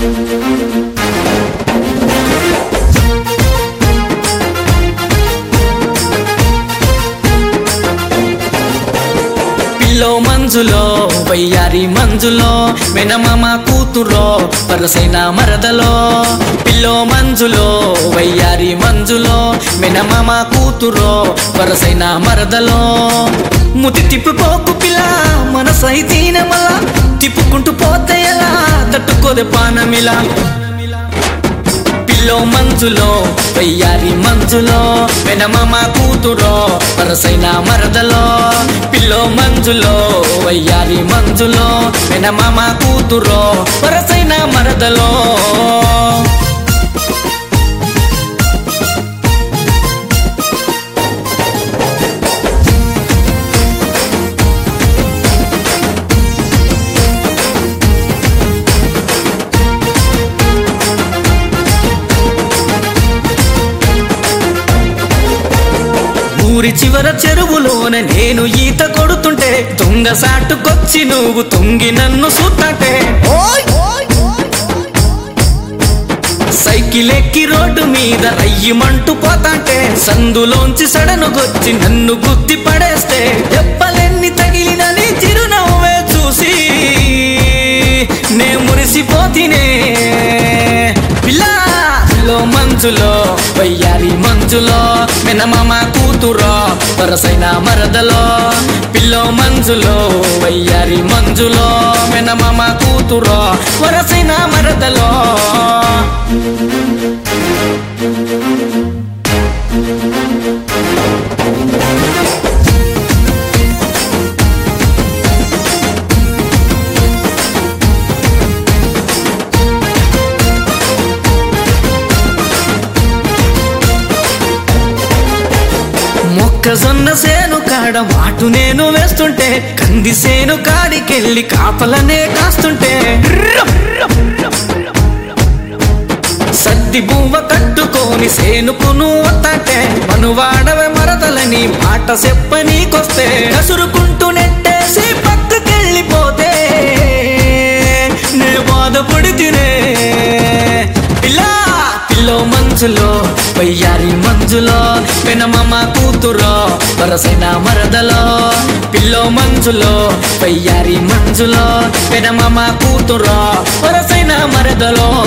pillow మంజులో వయ్యారి మంజులో మెనమామ కూతురో వరసైన మరదలో pillow మంజులో వయ్యారి మంజులో మెనమామ కూతురో వరసైన మరదలో ముతి తిప్పిపోకు పిల్ల మనసైతీన మళ్ళా తిప్పుకుంటూ పోతే ఎలా తట్టుకోదే పానమిలా పిల్లో మంజులో వయ్యారి మంజులో వెనమామ కూతురో వరసైన మరదలో పిల్లో మంజులో వయ్యారి మంజులో వెనమామ కూతురో వరసైన మరదలో ఊరి చివర చెరువులోన నేను ఈత కొడుతుంటే తుంగ సాటుకొచ్చి నువ్వు తుంగి నన్ను సుత్తంటే సైకిల్ ఎక్కి రోడ్డు మీద రయ్యమంటూ పోతాంటే సందులోంచి సడనుగొచ్చి నన్ను గుద్ది పడేస్తే దెబ్బలెన్ని తగిలిన నీ చిరునవ్వే చూసి నే మురిసిపోతినే పిల్లా పిల్లో మంచులో వయ్యారి మంచులో మెనమామ కూతురో వరసైన మరదలో పిల్లో మంచులో వయ్యారి మంజులో మెనమామ కూతురో వరసైన మరదలో మొక్కజొన్న సేను కాడ మాటు నేను వేస్తుంటే కంది సేను కాడికెళ్ళి కాపలనే కాస్తుంటే సద్ది బువ్వ కట్టుకొని సేనుకును వత్తంటే మనువాడవే మరదలని మాట చెప్పనీకొస్తే కసురుకుంటూ నెట్టేసి పక్కకెళ్ళిపోతే నే బాధపడి తినే పిల్లా పిల్లో మంచులో వయ్యారి మంజులో పెనమమ్మ కూతురో వరసైన మరదలో పిల్లో మంచులో వయ్యారి మంజులో పెనమమ్మ కూతురో వరసైన మరదలో